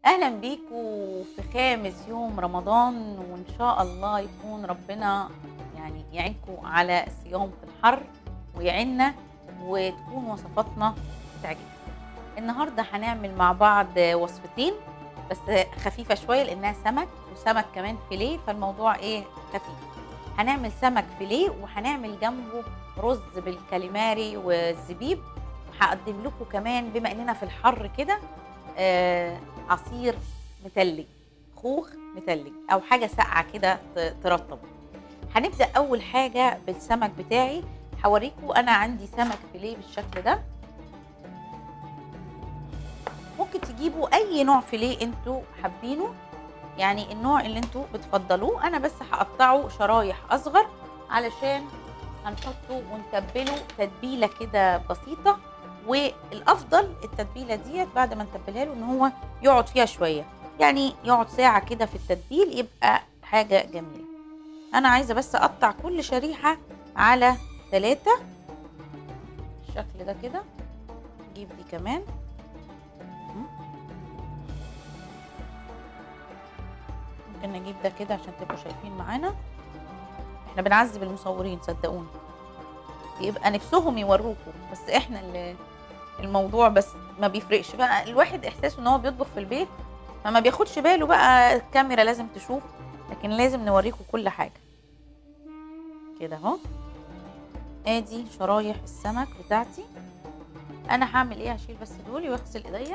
اهلا بيكم في خامس يوم رمضان وان شاء الله يكون ربنا يعني يعينكم على الصيام في الحر ويعيننا وتكون وصفاتنا تعجبكم النهارده هنعمل مع بعض وصفتين بس خفيفه شويه لانها سمك وسمك كمان فيليه فالموضوع ايه خفيف هنعمل سمك فيليه وهنعمل جنبه رز بالكاليماري والزبيب وهقدم لكم كمان بما اننا في الحر كده آه عصير متلج خوخ متلج او حاجه ساقعه كده ت- ترطب هنبدا اول حاجه بالسمك بتاعي هوريكم انا عندي سمك فيليه بالشكل ده ممكن تجيبوا اي نوع فيليه انتوا حابينه يعني النوع اللي انتوا بتفضلوه انا بس هقطعه شرايح اصغر علشان هنحطه ونتبله تتبيله كده بسيطه والافضل التتبيله ديت بعد ما نتبلها له ان هو يقعد فيها شويه يعني يقعد ساعه كده في التتبيل يبقى حاجه جميله انا عايزه بس اقطع كل شريحه على ثلاثة بالشكل ده كده نجيب دي كمان ممكن نجيب ده كده عشان تبقوا شايفين معانا احنا بنعذب المصورين صدقوني يبقى نفسهم يوروكوا بس احنا اللي الموضوع بس ما بيفرقش بقى الواحد احساسه ان هو بيطبخ في البيت فما بياخدش باله بقى الكاميرا لازم تشوف لكن لازم نوريكم كل حاجه كده اهو ادي شرايح السمك بتاعتي انا هعمل ايه هشيل بس دول واغسل ايديا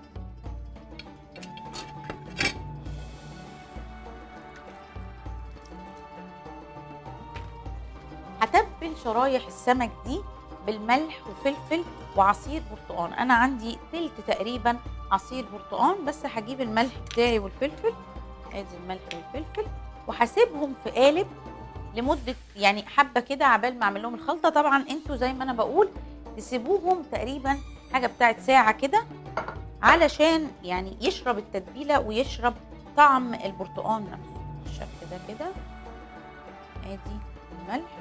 هتبل شرايح السمك دي بالملح وفلفل وعصير برتقان انا عندي تلت تقريبا عصير برتقان بس هجيب الملح بتاعي والفلفل ادي الملح والفلفل وهسيبهم في قالب لمده يعني حبه كده عبال ما اعمل لهم الخلطه طبعا انتوا زي ما انا بقول تسيبوهم تقريبا حاجه بتاعت ساعه كده علشان يعني يشرب التتبيله ويشرب طعم البرتقان نفسه بالشكل ده كده ادي الملح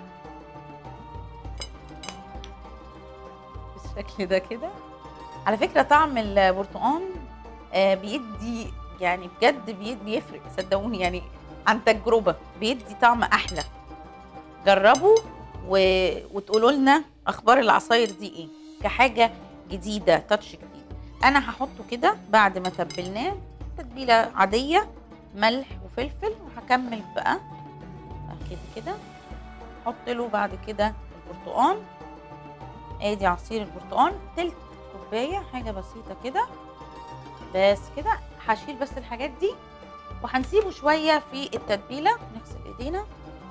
بالشكل ده كده على فكره طعم البرتقان آه، بيدي يعني بجد بي- بيفرق صدقوني يعني عن تجربه بيدي طعم احلى جربوا و... وتقولوا لنا اخبار العصاير دي ايه كحاجه جديده تاتش جديد انا هحطه كده بعد ما تبلناه تتبيله عاديه ملح وفلفل وهكمل بقى كده كده احط له بعد كده البرتقان ادي عصير البرتقان تلت كوبايه حاجه بسيطه كده بس كده هشيل بس الحاجات دي وهنسيبه شويه في التتبيله نغسل ايدينا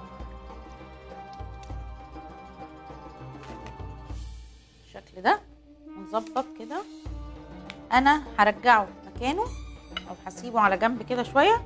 بالشكل ده ونظبط كده انا هرجعه مكانه او هسيبه على جنب كده شويه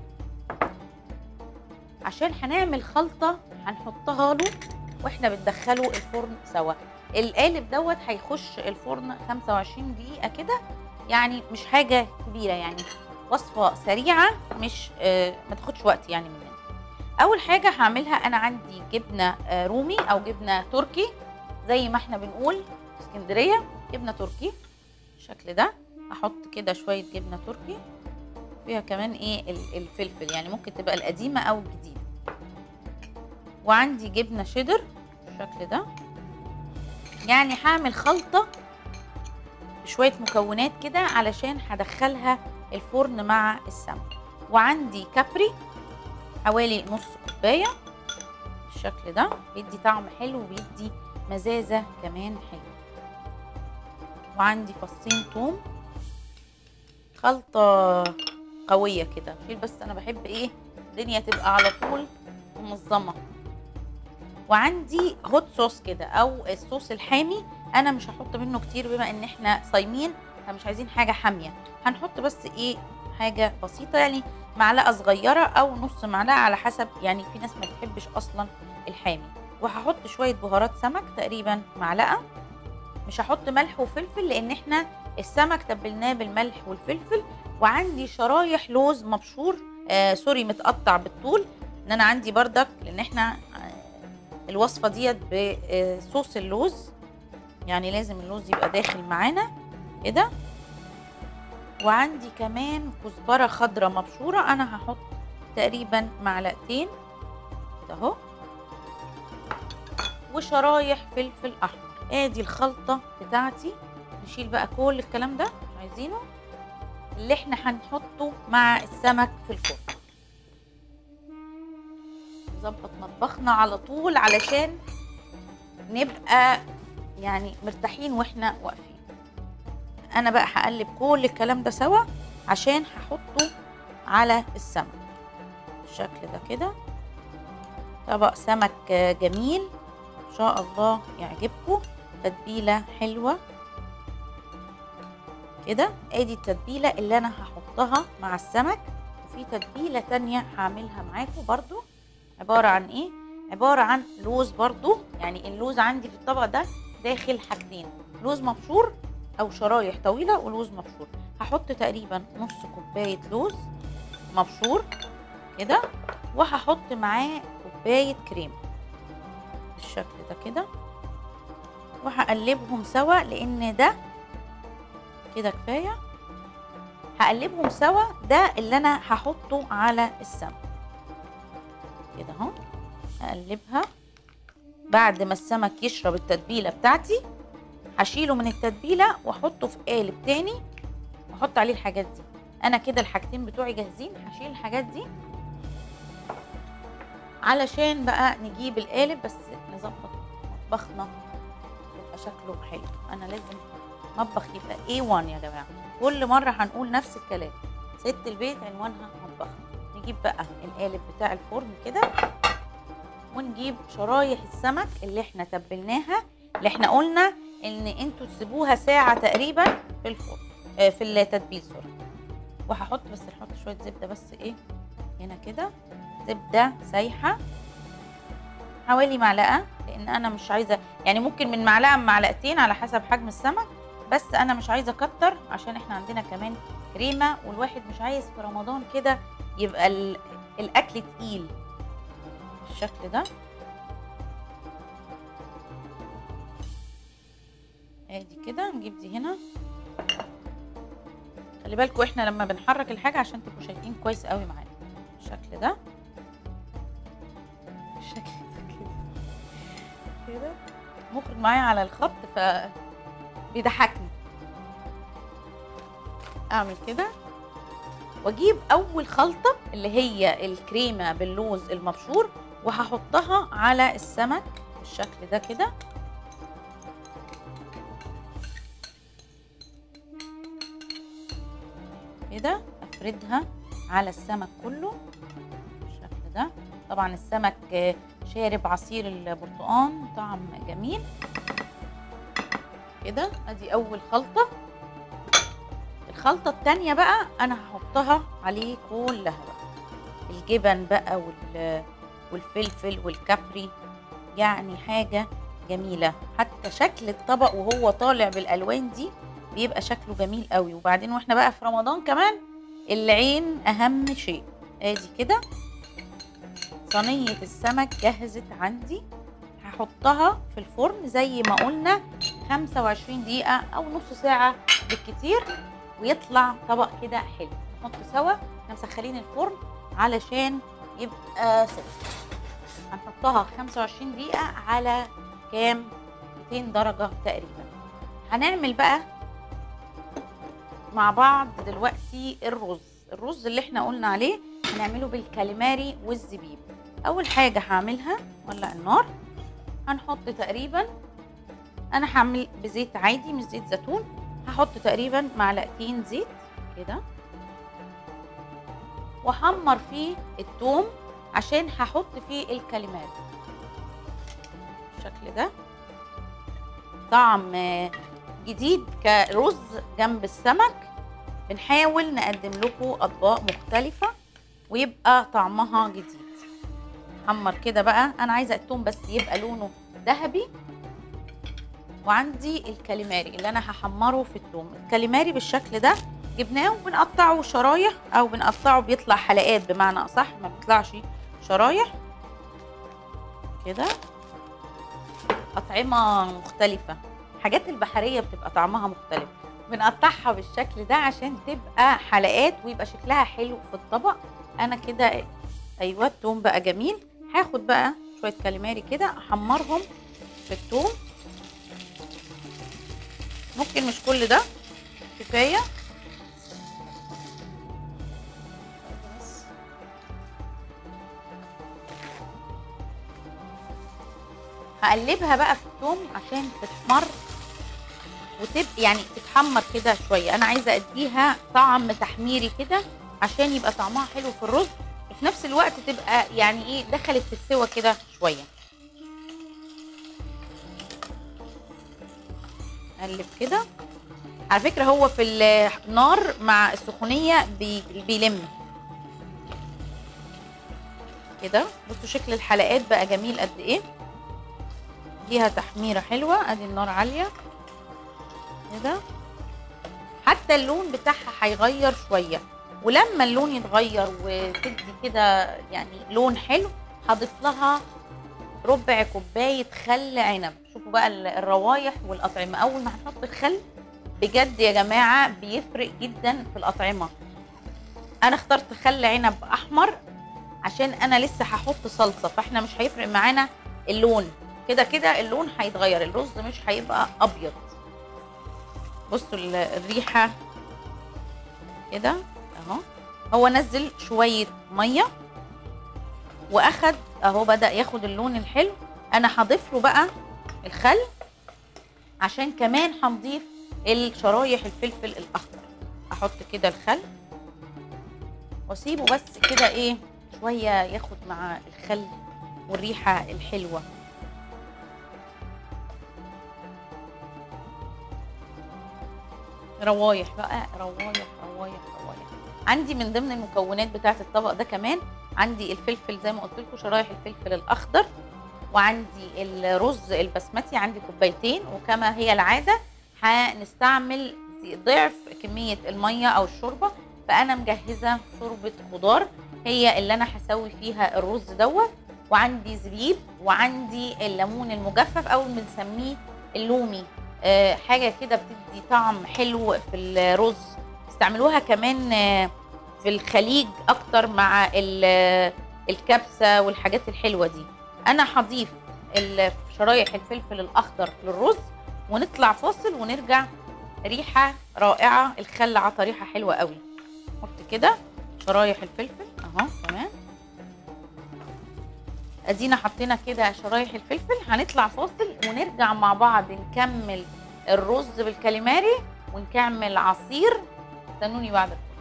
عشان هنعمل خلطه هنحطها له واحنا بندخله الفرن سوا القالب دوت هيخش الفرن 25 دقيقه كده يعني مش حاجه كبيره يعني وصفه سريعه مش آه ما تاخدش وقت يعني مننا اول حاجه هعملها انا عندي جبنه آه رومي او جبنه تركي زي ما احنا بنقول في اسكندريه جبنه تركي بالشكل ده احط كده شويه جبنه تركي فيها كمان ايه ال- الفلفل يعني ممكن تبقى القديمه او الجديده وعندي جبنه شيدر بالشكل ده يعني هعمل خلطه بشويه مكونات كده علشان هدخلها الفرن مع السمك وعندي كابري حوالي نص كوبايه بالشكل ده بيدي طعم حلو وبيدي مزازه كمان حلو وعندي فصين توم خلطه قويه كده شيل بس انا بحب ايه الدنيا تبقى على طول منظمه وعندي هوت صوص كده او الصوص الحامي انا مش هحط منه كتير بما ان احنا صايمين فمش عايزين حاجه حاميه هنحط بس ايه حاجه بسيطه يعني معلقه صغيره او نص معلقه على حسب يعني في ناس ما بتحبش اصلا الحامي وهحط شويه بهارات سمك تقريبا معلقه مش هحط ملح وفلفل لان احنا السمك تبلناه بالملح والفلفل وعندي شرايح لوز مبشور آه سوري متقطع بالطول ان انا عندي بردك لان احنا آه الوصفه ديت بصوص اللوز يعني لازم اللوز يبقى داخل معانا كده وعندي كمان كزبره خضراء مبشوره انا هحط تقريبا معلقتين كده اهو وشرايح فلفل احمر ادي الخلطه بتاعتي نشيل بقى كل الكلام ده مش عايزينه اللي احنا هنحطه مع السمك في الفرن نظبط مطبخنا على طول علشان نبقى يعني مرتاحين واحنا واقفين انا بقى هقلب كل الكلام ده سوا عشان هحطه على السمك بالشكل ده كده طبق سمك جميل ان شاء الله يعجبكم تتبيله حلوه كده ادي التتبيله اللي انا هحطها مع السمك وفي تتبيله تانية هعملها معاكم برضو عباره عن ايه عباره عن لوز برضو يعني اللوز عندي في الطبق ده داخل حاجتين لوز مبشور او شرايح طويله ولوز مبشور هحط تقريبا نص كوبايه لوز مبشور كده وهحط معاه كوبايه كريم بالشكل ده كده وهقلبهم سوا لان ده كده كفايه هقلبهم سوا ده اللي انا هحطه على السمك كده اهو هقلبها بعد ما السمك يشرب التتبيله بتاعتي هشيله من التتبيله واحطه في قالب تاني واحط عليه الحاجات دي انا كده الحاجتين بتوعي جاهزين هشيل الحاجات دي علشان بقى نجيب القالب بس نظبط مطبخنا يبقى شكله حلو انا لازم مطبخ يبقى A1 يا جماعه كل مره هنقول نفس الكلام ست البيت عنوانها مطبخ نجيب بقى القالب بتاع الفرن كده ونجيب شرايح السمك اللي احنا تبلناها اللي احنا قلنا ان انتوا تسيبوها ساعه تقريبا في الفرن آه في التتبيل سوري وهحط بس نحط شويه زبده بس ايه هنا كده زبده سايحه حوالي معلقه لان انا مش عايزه يعني ممكن من معلقه لمعلقتين على حسب حجم السمك بس انا مش عايزه اكتر عشان احنا عندنا كمان كريمه والواحد مش عايز في رمضان كده يبقى الاكل تقيل بالشكل ده ادي كده نجيب دي هنا خلي بالكوا احنا لما بنحرك الحاجه عشان تبقوا شايفين كويس قوي معانا بالشكل ده بالشكل ده كده كده مخرج معايا على الخط ف بيضحكني اعمل كده واجيب اول خلطه اللي هي الكريمه باللوز المبشور وهحطها على السمك بالشكل ده كده كده افردها على السمك كله بالشكل ده طبعا السمك شارب عصير البرتقال طعم جميل كده ادي اول خلطه الخلطه التانية بقى انا هحطها عليه كلها بقى الجبن بقى وال والفلفل والكابري يعني حاجه جميله حتى شكل الطبق وهو طالع بالالوان دي بيبقى شكله جميل قوي وبعدين واحنا بقى في رمضان كمان العين اهم شيء ادي كده صينيه السمك جهزت عندي هحطها في الفرن زي ما قلنا 25 دقيقه او نص ساعه بالكتير ويطلع طبق كده حلو نحط سوا احنا مسخنين الفرن علشان يبقى سخن هنحطها 25 دقيقه على كام 200 درجه تقريبا هنعمل بقى مع بعض دلوقتي الرز الرز اللي احنا قلنا عليه هنعمله بالكاليماري والزبيب اول حاجه هعملها ولع النار هنحط تقريبا انا هعمل بزيت عادي مش زيت زيتون هحط تقريبا معلقتين زيت كده واحمر فيه الثوم عشان هحط فيه الكاليماري بالشكل ده طعم جديد كرز جنب السمك بنحاول نقدم لكم اطباق مختلفه ويبقى طعمها جديد حمر كده بقى انا عايزه التوم بس يبقى لونه ذهبي وعندي الكاليماري اللي انا هحمره في التوم الكاليماري بالشكل ده جبناه وبنقطعه شرايح او بنقطعه بيطلع حلقات بمعنى اصح ما بيطلعش شرايح كده اطعمه مختلفه الحاجات البحريه بتبقى طعمها مختلف بنقطعها بالشكل ده عشان تبقى حلقات ويبقى شكلها حلو في الطبق انا كده ايوه التوم بقى جميل هاخد بقى شويه كاليماري كده احمرهم في التوم ممكن مش كل ده كفايه هقلبها بقى في الثوم عشان تتحمر وتبقى يعني تتحمر كده شويه انا عايزه اديها طعم تحميري كده عشان يبقى طعمها حلو في الرز وفي نفس الوقت تبقى يعني ايه دخلت في السوا كده شويه قلب كده على فكره هو في النار مع السخونيه بي بيلم كده بصوا شكل الحلقات بقى جميل قد ايه ليها تحميره حلوه ادي النار عاليه كده حتى اللون بتاعها هيغير شويه ولما اللون يتغير وتدي كده يعني لون حلو هضيف لها ربع كوبايه خل عنب شوفوا بقى الروايح والاطعمه اول ما هنحط الخل بجد يا جماعه بيفرق جدا في الاطعمه انا اخترت خل عنب احمر عشان انا لسه هحط صلصه فاحنا مش هيفرق معانا اللون كده كده اللون هيتغير الرز مش هيبقى ابيض بصوا الريحه كده اهو هو نزل شويه ميه واخد اهو بدا ياخد اللون الحلو انا هضيف له بقى الخل عشان كمان هنضيف الشرايح الفلفل الاخضر احط كده الخل واسيبه بس كده ايه شويه ياخد مع الخل والريحه الحلوه روايح بقى روايح روايح روايح عندي من ضمن المكونات بتاعه الطبق ده كمان عندي الفلفل زي ما قلت لكم شرايح الفلفل الاخضر وعندي الرز البسمتي عندي كوبايتين وكما هي العاده هنستعمل ضعف كميه الميه او الشوربه فانا مجهزه شوربه خضار هي اللي انا هسوي فيها الرز دوت وعندي زبيب وعندي الليمون المجفف او بنسميه اللومي أه حاجه كده بتدي طعم حلو في الرز استعملوها كمان أه في الخليج اكتر مع الكبسه والحاجات الحلوه دي انا هضيف شرايح الفلفل الاخضر للرز ونطلع فاصل ونرجع ريحه رائعه الخل عطى ريحه حلوه قوي نحط كده شرايح الفلفل اهو تمام ادينا حطينا كده شرايح الفلفل هنطلع فاصل ونرجع مع بعض نكمل الرز بالكاليماري ونكمل عصير استنوني بعد الفاصل